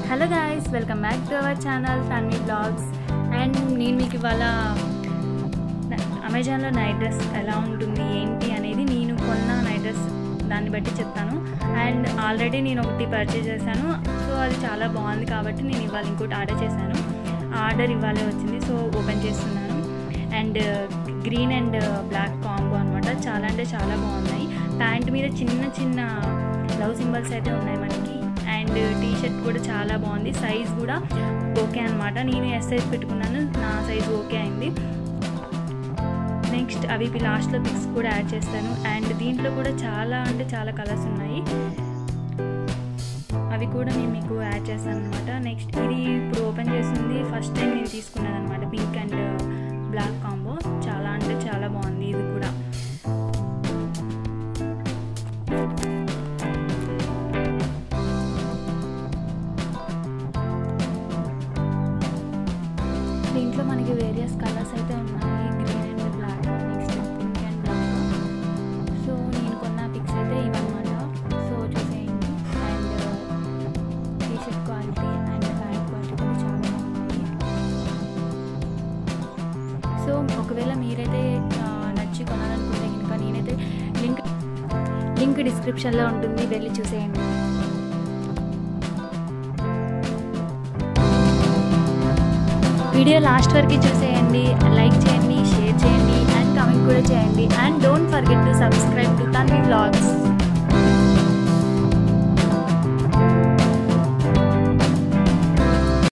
hello guys welcome back to our channel Tanvi blogs and నేను మీకు ఇవాళ అమెజాన్లో నైట్ డ్రెస్ ఎలా ఉంటుంది ఏంటి అనేది నేను కొన్న నైట్ డ్రెస్ దాన్ని బట్టి చెప్తాను అండ్ ఆల్రెడీ నేను ఒకటి పర్చేజ్ చేశాను సో అది చాలా బాగుంది కాబట్టి నేను ఇవాళ ఇంకోటి ఆర్డర్ చేశాను ఆర్డర్ ఇవ్వాలే వచ్చింది సో ఓపెన్ చేస్తున్నాను and green and black combo అనమాట చాలా అంటే చాలా బాగున్నాయి ప్యాంట్ మీద చిన్న చిన్న లవ్ సింబల్స్ అయితే ఉన్నాయి మనకి అండ్ టీ షర్ట్ కూడా చాలా బాగుంది సైజ్ కూడా ఓకే అనమాట నేను ఎస్ సైజ్ పెట్టుకున్నాను నా సైజ్ ఓకే అయింది నెక్స్ట్ అవి లాస్ట్లో పిక్స్ కూడా యాడ్ చేస్తాను అండ్ దీంట్లో కూడా చాలా అంటే చాలా కలర్స్ ఉన్నాయి అవి కూడా నేను మీకు యాడ్ చేస్తాను అనమాట నెక్స్ట్ ఇది ఇప్పుడు ఓపెన్ చేస్తుంది ఫస్ట్ టైం నేను తీసుకున్నాను అనమాట పింక్ అండ్ బ్లాక్ కాంబో చాలా అంటే చాలా బాగుంది ఇది కూడా దీంట్లో మనకి వేరియస్ కలర్స్ అయితే ఉన్నాయి green and black next pink and black so నేను కొన్న పిక్స్ అయితే ఇవన్నమాట సో చూసేయండి and T shirt quality and pant quality కూడా చాలా బాగుంది సో ఒకవేళ మీరైతే ఆ, నచ్చి కొనాలనుకుంటే కనుక నేనైతే లింక్ లింక్ డిస్క్రిప్షన్లో ఉంటుంది వెళ్ళి చూసేయండి వీడియో లాస్ట్ వరకు చూసేయండి లైక్ చేయండి షేర్ చేయండి అండ్ కామెంట్ కూడా చేయండి and don't forget to subscribe to Tanvi vlogs